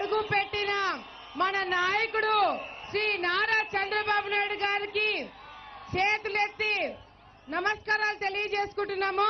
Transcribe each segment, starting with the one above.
అడుగు పెట్టిన మన నాయకుడు శ్రీ నారా చంద్రబాబు నాయుడు గారికి చేతులెత్తి నమస్కారాలు తెలియజేసుకుంటున్నాము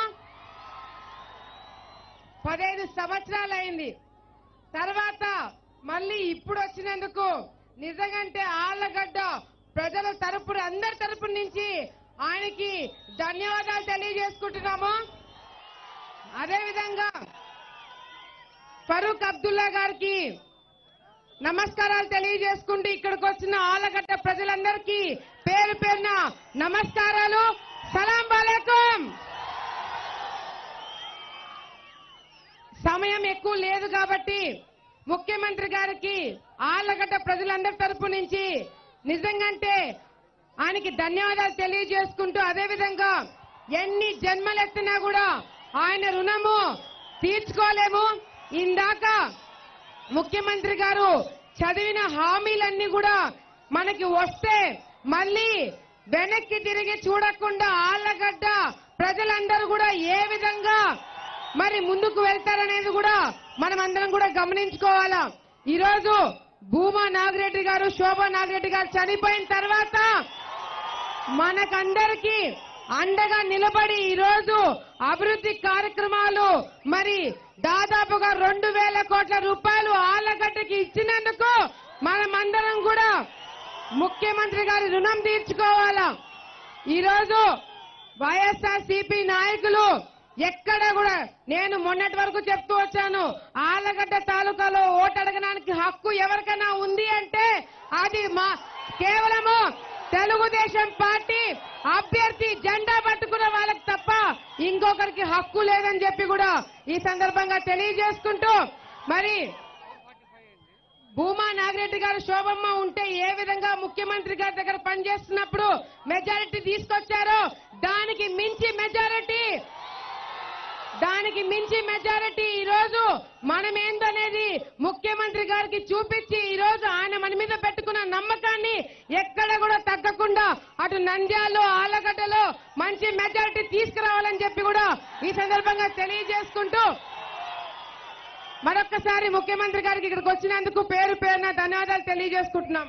పదహైదు సంవత్సరాలైంది తర్వాత మళ్ళీ ఇప్పుడు వచ్చినందుకు నిజంగంటే ఆళ్లగడ్డ ప్రజల తరపున అందరి తరపు నుంచి ఆయనకి ధన్యవాదాలు తెలియజేసుకుంటున్నాము అదేవిధంగా ఫరూక్ అబ్దుల్లా గారికి నమస్కారాలు తెలియజేసుకుంటూ ఇక్కడికి వచ్చిన ఆలగడ్డ ప్రజలందరికీ పేరు పేరున నమస్కారాలు సలాం వాలేకుం సమయం ఎక్కువ లేదు కాబట్టి ముఖ్యమంత్రి గారికి ఆళ్లగడ్డ ప్రజలందరి తరపు నుంచి నిజంగంటే ఆయనకి ధన్యవాదాలు తెలియజేసుకుంటూ అదేవిధంగా ఎన్ని జన్మలెత్తినా కూడా ఆయన రుణము తీర్చుకోలేము ఇందాక ముఖ్యమంత్రి గారు చదివిన హామీలన్నీ కూడా మనకి వస్తే మళ్ళీ వెనక్కి తిరిగి చూడకుండా ఆళ్లగడ్డ ప్రజలందరూ కూడా ఏ విధంగా మరి ముందుకు వెళ్తారనేది కూడా మనం అందరం కూడా గమనించుకోవాలా ఈరోజు భూమా నాగిరెడ్డి గారు శోభా నాగిరెడ్డి గారు చనిపోయిన తర్వాత మనకందరికీ అండగా నిలబడి ఈరోజు అభివృద్ధి కార్యక్రమాలు మరి దాదాపుగా రెండు వేల కోట్ల రూపాయలు ఆళ్లగడ్డకి ఇచ్చినందుకు మనమందరం కూడా ముఖ్యమంత్రి గారి రుణం తీర్చుకోవాలా ఈరోజు వైఎస్ఆర్ సిపి నాయకులు ఎక్కడ కూడా నేను మొన్నటి వరకు చెప్తూ వచ్చాను ఆలగడ్డ తాలూకాలో ఓటు అడగడానికి హక్కు ఎవరికైనా ఉంది అంటే అది మా కేవలము తెలుగుదేశం పార్టీ అభ్యర్థి జెండా పట్టుకున్న వాళ్ళకి తప్ప ఇంకొకరికి హక్కు లేదని చెప్పి కూడా ఈ సందర్భంగా తెలియజేసుకుంటూ మరి భూమా నాగిరెడ్డి గారు శోభమ్మ ఉంటే ఏ విధంగా ముఖ్యమంత్రి గారి దగ్గర పనిచేస్తున్నప్పుడు మెజారిటీ తీసుకొచ్చారో దానికి మించి మెజారిటీ దానికి మించి మెజారిటీ ఈ రోజు మనం ఏందనేది ముఖ్యమంత్రి గారికి చూపించి ఈ రోజు ఆయన మన మీద పెట్టుకున్న నమ్మకాన్ని ఎక్కడ కూడా తగ్గకుండా అటు నంద్యాలలో ఆలగడ్డలో మంచి మెజారిటీ తీసుకురావాలని చెప్పి కూడా ఈ సందర్భంగా తెలియజేసుకుంటూ మరొక్కసారి ముఖ్యమంత్రి గారికి ఇక్కడికి వచ్చినందుకు పేరు పేరున ధన్యవాదాలు తెలియజేసుకుంటున్నాం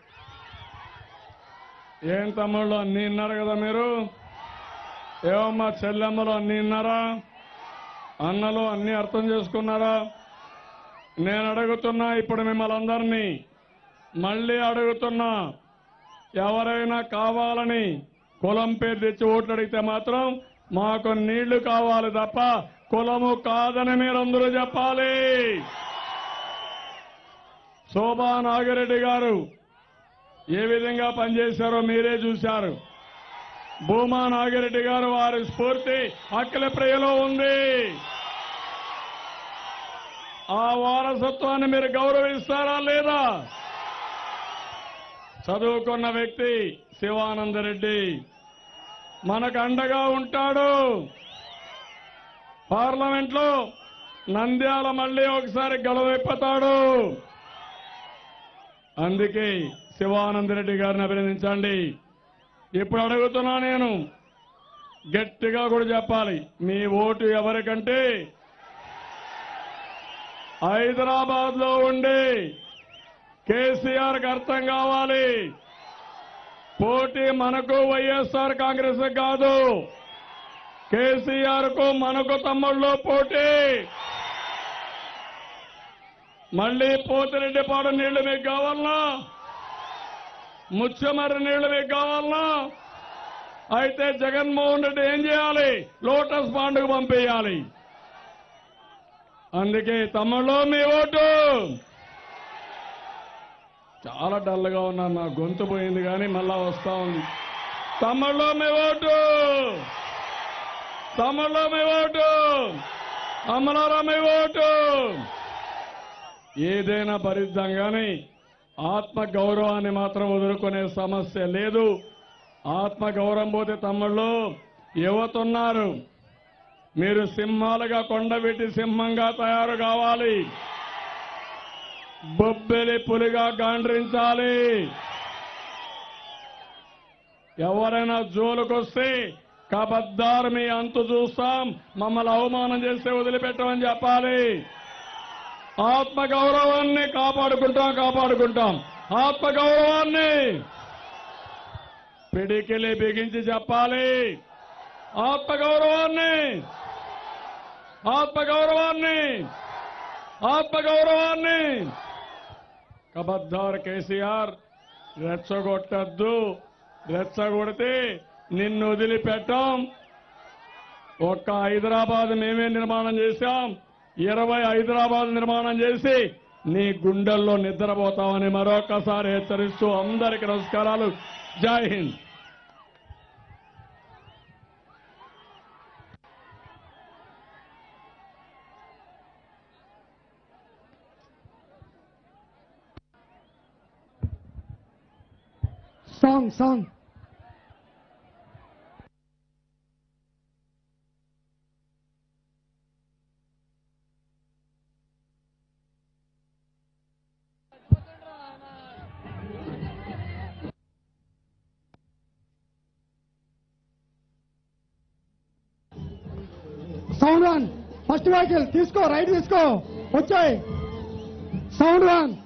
ఏం తమ్ముళ్ళు అన్ని విన్నారు కదా మీరు ఏమమ్మా చెల్లెమ్మలు అన్ని విన్నారా అన్నలు అన్ని అర్థం చేసుకున్నారా నేను అడుగుతున్నా ఇప్పుడు మిమ్మల్ని అందరినీ మళ్ళీ అడుగుతున్నా ఎవరైనా కావాలని కులం పేరు తెచ్చి ఓట్లు అడిగితే మాత్రం మాకు నీళ్లు కావాలి తప్ప కులము కాదని మీరందరూ చెప్పాలి శోభా నాగిరెడ్డి గారు ఏ విధంగా పనిచేశారో మీరే చూశారు భూమా నాగిరెడ్డి గారు వారి స్ఫూర్తి అక్కల ప్రియలో ఉంది ఆ వారసత్వాన్ని మీరు గౌరవిస్తారా లేదా చదువుకున్న వ్యక్తి శివానందరెడ్డి మనకు అండగా ఉంటాడు పార్లమెంట్లో నంద్యాల మళ్ళీ ఒకసారి గలవెప్పుతాడు అందుకే శివానందరెడ్డి గారిని అభినందించండి ఇప్పుడు అడుగుతున్నా నేను గట్టిగా కూడా చెప్పాలి మీ ఓటు ఎవరికంటే హైదరాబాద్ లో ఉండి కేసీఆర్ కి అర్థం కావాలి పోటీ మనకు వైఎస్ఆర్ కాంగ్రెస్ కాదు కేసీఆర్ కు మనకు తమ్ముళ్ళు పోటీ మళ్ళీ పోతిరెడ్డిపాడు నీళ్లు మీకు కావాలనా ముచ్చమర్రి నీళ్లు మీకు కావాలనా అయితే జగన్మోహన్ రెడ్డి ఏం చేయాలి లోటస్ పాండుకు పంపేయాలి అందుకే తమ్ముళ్ళు మీ ఓటు చాలా డల్గా ఉన్నాను నా గొంతు పోయింది కానీ మళ్ళా వస్తా ఉంది తమ్ముళ్ళు మీ ఓటు తమ్ముళ్ళు మీ ఓటు అమలారా మీ ఓటు ఏదైనా భరిద్దాం కానీ ఆత్మ గౌరవాన్ని మాత్రం వదులుకునే సమస్య లేదు ఆత్మ గౌరవం పోతే తమ్ముళ్ళు యువతున్నారు మీరు సింహాలుగా కొండబెట్టి సింహంగా తయారు కావాలి బొబ్బెలి పులిగా గాండ్రించాలి ఎవరైనా జోలుకొస్తే కబద్దారు మీ అంతు చూస్తాం మమ్మల్ని అవమానం చేస్తే వదిలిపెట్టమని చెప్పాలి ఆత్మగౌరవాన్ని కాపాడుకుంటాం కాపాడుకుంటాం ఆత్మగౌరవాన్ని పిడికిలి బిగించి చెప్పాలి ఆత్మగౌరవాన్ని ఆత్మగౌరవాన్ని ఆత్మగౌరవాన్ని కబద్దార్ కేసీఆర్ రెచ్చగొట్టద్దు రెచ్చగొడితే నిన్ను వదిలిపెట్టాం ఒక్క హైదరాబాద్ మేమే నిర్మాణం చేశాం ఇరవై హైదరాబాద్ నిర్మాణం చేసి నీ గుండెల్లో నిద్రపోతామని మరొకసారి హెచ్చరిస్తూ అందరికి నమస్కారాలు Jai Hind song song sound one first vehicle తీసుకో రైట్ తీసుకో వచ్చాయి సౌండ్ వన్